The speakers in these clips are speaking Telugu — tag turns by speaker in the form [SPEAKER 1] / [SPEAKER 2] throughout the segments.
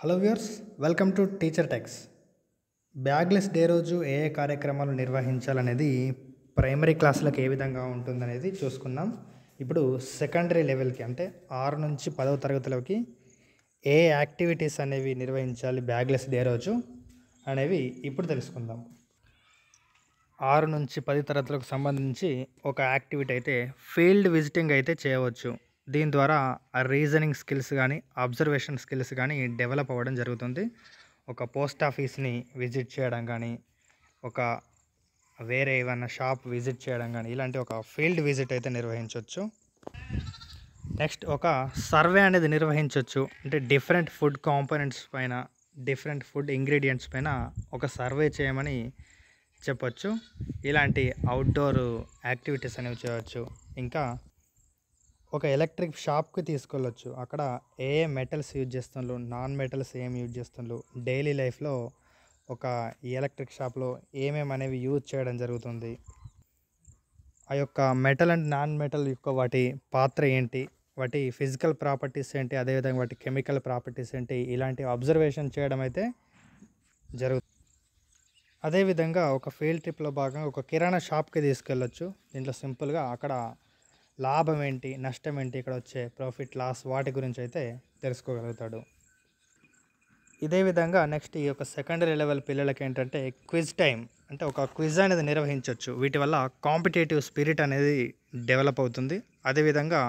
[SPEAKER 1] hello viewers welcome to teacher techs bagless day రోజు ఏ ఏ కార్యక్రమాలు నిర్వహించాలనేది ప్రైమరీ క్లాసులకు ఏ విధంగా ఉంటుందనేది చూసుకుందాం ఇప్పుడు సెకండరీ లెవెల్కి అంటే ఆరు నుంచి పదవ తరగతులకి ఏ యాక్టివిటీస్ అనేవి నిర్వహించాలి బ్యాగ్లెస్ డే రోజు అనేవి ఇప్పుడు తెలుసుకుందాం ఆరు నుంచి పది తరగతులకు సంబంధించి ఒక యాక్టివిటీ అయితే ఫీల్డ్ విజిటింగ్ అయితే చేయవచ్చు దీని ద్వారా ఆ రీజనింగ్ స్కిల్స్ కానీ అబ్జర్వేషన్ స్కిల్స్ కానీ డెవలప్ అవ్వడం జరుగుతుంది ఒక పోస్ట్ ఆఫీస్ని విజిట్ చేయడం కానీ ఒక వేరే ఏమైనా షాప్ విజిట్ చేయడం కానీ ఇలాంటి ఒక ఫీల్డ్ విజిట్ అయితే నిర్వహించవచ్చు నెక్స్ట్ ఒక సర్వే అనేది నిర్వహించవచ్చు అంటే డిఫరెంట్ ఫుడ్ కాంపోనెంట్స్ పైన డిఫరెంట్ ఫుడ్ ఇంగ్రీడియంట్స్ పైన ఒక సర్వే చేయమని చెప్పొచ్చు ఇలాంటి అవుట్డోర్ యాక్టివిటీస్ అనేవి చేయవచ్చు ఇంకా ఒక ఎలక్ట్రిక్ షాప్కి తీసుకెళ్ళొచ్చు అక్కడ ఏ ఏ మెటల్స్ యూజ్ చేస్తుండ్రు నాన్ మెటల్స్ ఏం యూజ్ చేస్తుండ్రు డైలీ లైఫ్లో ఒక ఈ ఎలక్ట్రిక్ షాప్లో ఏమేమి అనేవి యూజ్ చేయడం జరుగుతుంది ఆ యొక్క మెటల్ అండ్ నాన్ మెటల్ యొక్క వాటి పాత్ర ఏంటి వాటి ఫిజికల్ ప్రాపర్టీస్ ఏంటి అదేవిధంగా వాటి కెమికల్ ప్రాపర్టీస్ ఏంటి ఇలాంటి అబ్జర్వేషన్ చేయడం అయితే జరుగుతుంది అదేవిధంగా ఒక ఫీల్డ్ ట్రిప్లో భాగంగా ఒక కిరాణా షాప్కి తీసుకెళ్ళొచ్చు దీంట్లో సింపుల్గా అక్కడ లాభం ఏంటి నష్టం ఏంటి ఇక్కడ వచ్చే ప్రాఫిట్ లాస్ వాటి గురించి అయితే తెలుసుకోగలుగుతాడు ఇదే విధంగా నెక్స్ట్ ఈ యొక్క సెకండరీ లెవెల్ పిల్లలకి ఏంటంటే క్విజ్ టైం అంటే ఒక క్విజ్ అనేది నిర్వహించవచ్చు వీటి వల్ల కాంపిటేటివ్ స్పిరిట్ అనేది డెవలప్ అవుతుంది అదేవిధంగా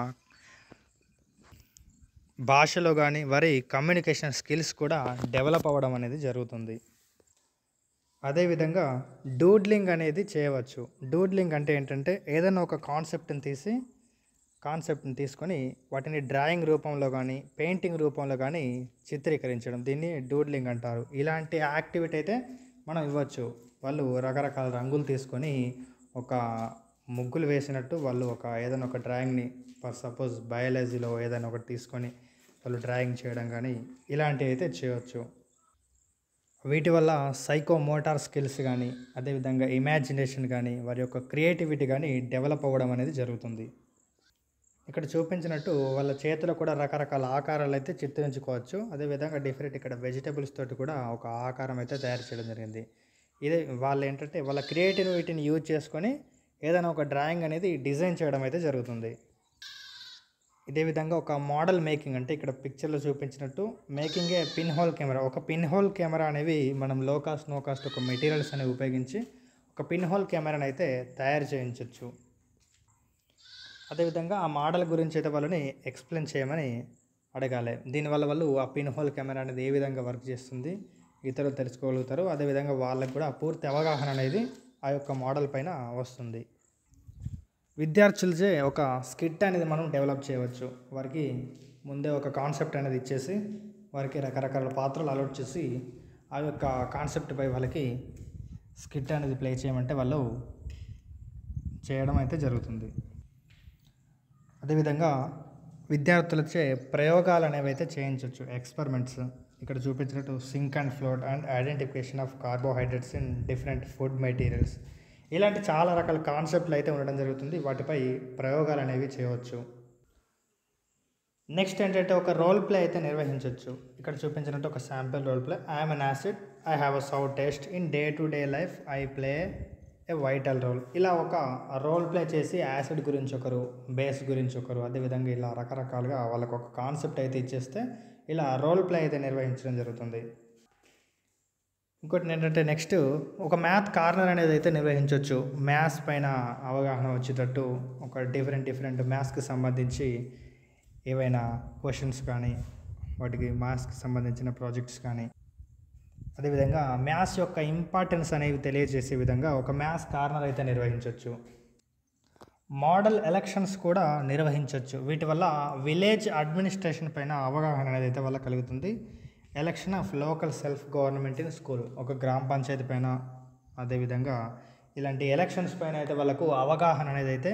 [SPEAKER 1] భాషలో కానీ వారి కమ్యూనికేషన్ స్కిల్స్ కూడా డెవలప్ అవ్వడం అనేది జరుగుతుంది అదేవిధంగా డూడ్లింగ్ అనేది చేయవచ్చు డూడ్లింగ్ అంటే ఏంటంటే ఏదైనా ఒక కాన్సెప్ట్ని తీసి కాన్సెప్ట్ని తీసుకొని వాటిని డ్రాయింగ్ రూపంలో కానీ పెయింటింగ్ రూపంలో కానీ చిత్రీకరించడం దీన్ని డూడ్లింగ్ అంటారు ఇలాంటి యాక్టివిటీ అయితే మనం ఇవ్వచ్చు వాళ్ళు రకరకాల రంగులు తీసుకొని ఒక ముగ్గులు వేసినట్టు వాళ్ళు ఒక ఏదైనా ఒక డ్రాయింగ్ని ఫర్ సపోజ్ బయాలజీలో ఏదైనా ఒకటి తీసుకొని వాళ్ళు డ్రాయింగ్ చేయడం కానీ ఇలాంటివి అయితే చేయవచ్చు వీటి వల్ల సైకో మోటార్ స్కిల్స్ కానీ అదేవిధంగా ఇమాజినేషన్ కానీ వారి యొక్క క్రియేటివిటీ కానీ డెవలప్ అవ్వడం అనేది జరుగుతుంది ఇక్కడ చూపించినట్టు వాళ్ళ చేతిలో కూడా రకరకాల ఆకారాలు అయితే చిత్రించుకోవచ్చు అదేవిధంగా డిఫరెంట్ ఇక్కడ వెజిటబుల్స్ తోటి కూడా ఒక ఆకారం అయితే తయారు చేయడం జరిగింది ఇదే వాళ్ళు ఏంటంటే వాళ్ళ క్రియేటివిటీని యూజ్ చేసుకొని ఏదైనా ఒక డ్రాయింగ్ అనేది డిజైన్ చేయడం అయితే జరుగుతుంది ఇదే విధంగా ఒక మోడల్ మేకింగ్ అంటే ఇక్కడ పిక్చర్లో చూపించినట్టు మేకింగే పిన్ హోల్ కెమెరా ఒక పిన్ హోల్ కెమెరా అనేవి మనం లో కాస్ట్ నో కాస్ట్ ఒక మెటీరియల్స్ అనేవి ఉపయోగించి ఒక పిన్ హోల్ కెమెరాని అయితే తయారు చేయించవచ్చు అదేవిధంగా ఆ మోడల్ గురించి అయితే వాళ్ళని ఎక్స్ప్లెయిన్ చేయమని అడగాలి దీనివల్ల వాళ్ళు ఆ పిన్ హోల్ కెమెరా అనేది ఏ విధంగా వర్క్ చేస్తుంది ఇతరులు తెలుసుకోగలుగుతారు అదేవిధంగా వాళ్ళకి కూడా పూర్తి అవగాహన అనేది ఆ యొక్క మోడల్ పైన వస్తుంది విద్యార్థులచే ఒక స్కిట్ అనేది మనం డెవలప్ చేయవచ్చు వారికి ముందే ఒక కాన్సెప్ట్ అనేది ఇచ్చేసి వారికి రకరకాల పాత్రలు అలౌట్ చేసి ఆ యొక్క కాన్సెప్ట్పై వాళ్ళకి స్కిట్ అనేది ప్లే చేయమంటే వాళ్ళు చేయడం అయితే జరుగుతుంది అదేవిధంగా విద్యార్థులచే ప్రయోగాలు అనేవి అయితే చేయించవచ్చు ఎక్స్పెరిమెంట్స్ ఇక్కడ చూపించినట్టు sink and float and identification of carbohydrates in different food materials ఇలాంటి చాలా రకాల కాన్సెప్ట్లు అయితే ఉండడం జరుగుతుంది వాటిపై ప్రయోగాలు అనేవి చేయవచ్చు నెక్స్ట్ ఏంటంటే ఒక రోల్ ప్లే అయితే నిర్వహించవచ్చు ఇక్కడ చూపించినట్టు ఒక sample role play I'm an acid I have a sour taste in day to day life I play a vital role ఇలా ఒక రోల్ ప్లే చేసి యాసిడ్ గురించి ఒకరు బేస్ గురించి ఒకరు అదేవిధంగా ఇలా రకరకాలుగా వాళ్ళకు ఒక కాన్సెప్ట్ అయితే ఇచ్చేస్తే ఇలా రోల్ ప్లే అయితే నిర్వహించడం జరుగుతుంది ఇంకోటి ఏంటంటే నెక్స్ట్ ఒక మ్యాథ్ కార్నర్ అనేది అయితే నిర్వహించవచ్చు మ్యాథ్స్ పైన అవగాహన వచ్చేటట్టు ఒక డిఫరెంట్ డిఫరెంట్ మ్యాథ్స్కి సంబంధించి ఏవైనా క్వశ్చన్స్ కానీ వాటికి మ్యాథ్స్కి సంబంధించిన ప్రాజెక్ట్స్ కానీ అదేవిధంగా మ్యాథ్స్ యొక్క ఇంపార్టెన్స్ అనేవి తెలియజేసే విధంగా ఒక మ్యాథ్స్ కార్నర్ అయితే నిర్వహించవచ్చు మోడల్ ఎలక్షన్స్ కూడా నిర్వహించవచ్చు వీటి వల్ల విలేజ్ అడ్మినిస్ట్రేషన్ పైన అవగాహన అనేది అయితే వల్ల కలుగుతుంది election of local self government in school ఒక గ్రామ పంచాయతీ పైన అదేవిధంగా ఇలాంటి ఎలక్షన్స్ పైన అయితే వాళ్ళకు అవగాహన అనేది అయితే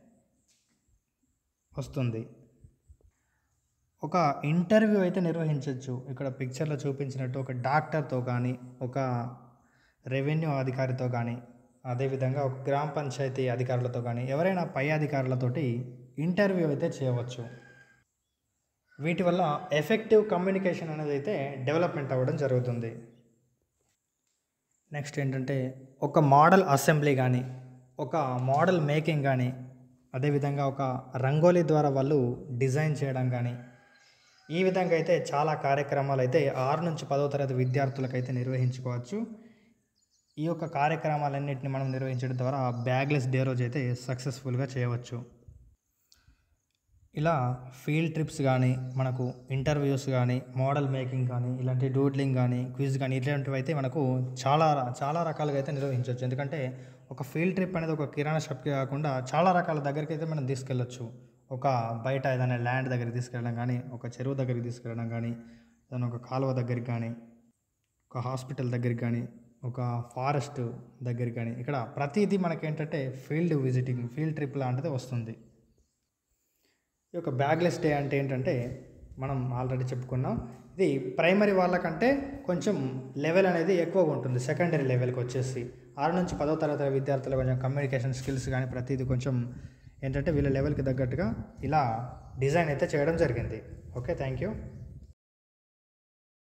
[SPEAKER 1] వస్తుంది ఒక ఇంటర్వ్యూ అయితే నిర్వహించవచ్చు ఇక్కడ పిక్చర్లో చూపించినట్టు ఒక డాక్టర్తో కానీ ఒక రెవెన్యూ అధికారితో కానీ అదేవిధంగా ఒక గ్రామ పంచాయతీ అధికారులతో కానీ ఎవరైనా పై అధికారులతోటి ఇంటర్వ్యూ అయితే చేయవచ్చు వీటి వల్ల ఎఫెక్టివ్ కమ్యూనికేషన్ అనేది అయితే డెవలప్మెంట్ అవ్వడం జరుగుతుంది నెక్స్ట్ ఏంటంటే ఒక మోడల్ అసెంబ్లీ కానీ ఒక మోడల్ మేకింగ్ కానీ అదేవిధంగా ఒక రంగోలీ ద్వారా వాళ్ళు డిజైన్ చేయడం కానీ ఈ విధంగా అయితే చాలా కార్యక్రమాలు అయితే ఆరు నుంచి పదో తరగతి విద్యార్థులకైతే నిర్వహించుకోవచ్చు ఈ యొక్క కార్యక్రమాలన్నింటినీ మనం నిర్వహించడం ద్వారా బ్యాగ్లెస్ డే రోజు అయితే సక్సెస్ఫుల్గా చేయవచ్చు ఇలా ఫీల్డ్ ట్రిప్స్ కానీ మనకు ఇంటర్వ్యూస్ కానీ మోడల్ మేకింగ్ కానీ ఇలాంటి డూడ్లింగ్ కానీ క్విజ్ కానీ ఇట్లాంటివి అయితే మనకు చాలా చాలా రకాలుగా అయితే నిర్వహించవచ్చు ఎందుకంటే ఒక ఫీల్డ్ ట్రిప్ అనేది ఒక కిరాణా షాప్కి కాకుండా చాలా రకాల దగ్గరికి అయితే మనం తీసుకెళ్ళొచ్చు ఒక బయట ఏదైనా ల్యాండ్ దగ్గరికి తీసుకెళ్ళడం కానీ ఒక చెరువు దగ్గరికి తీసుకెళ్ళడం కానీ ఏదైనా ఒక కాలువ దగ్గరికి కానీ ఒక హాస్పిటల్ దగ్గరికి కానీ ఒక ఫారెస్ట్ దగ్గరికి కానీ ఇక్కడ ప్రతిదీ మనకేంటంటే ఫీల్డ్ విజిటింగ్ ఫీల్డ్ ట్రిప్ లాంటిది వస్తుంది ఈ యొక్క బ్యాగ్లెస్ డే అంటే ఏంటంటే మనం ఆల్రెడీ చెప్పుకున్నాం ఇది ప్రైమరీ వాళ్ళకంటే కొంచెం లెవెల్ అనేది ఎక్కువగా ఉంటుంది సెకండరీ లెవెల్కి వచ్చేసి ఆరు నుంచి పదో తరగతి విద్యార్థులు కొంచెం కమ్యూనికేషన్ స్కిల్స్ కానీ ప్రతిదీ కొంచెం ఏంటంటే వీళ్ళ లెవెల్కి తగ్గట్టుగా ఇలా డిజైన్ అయితే చేయడం జరిగింది ఓకే థ్యాంక్ యూ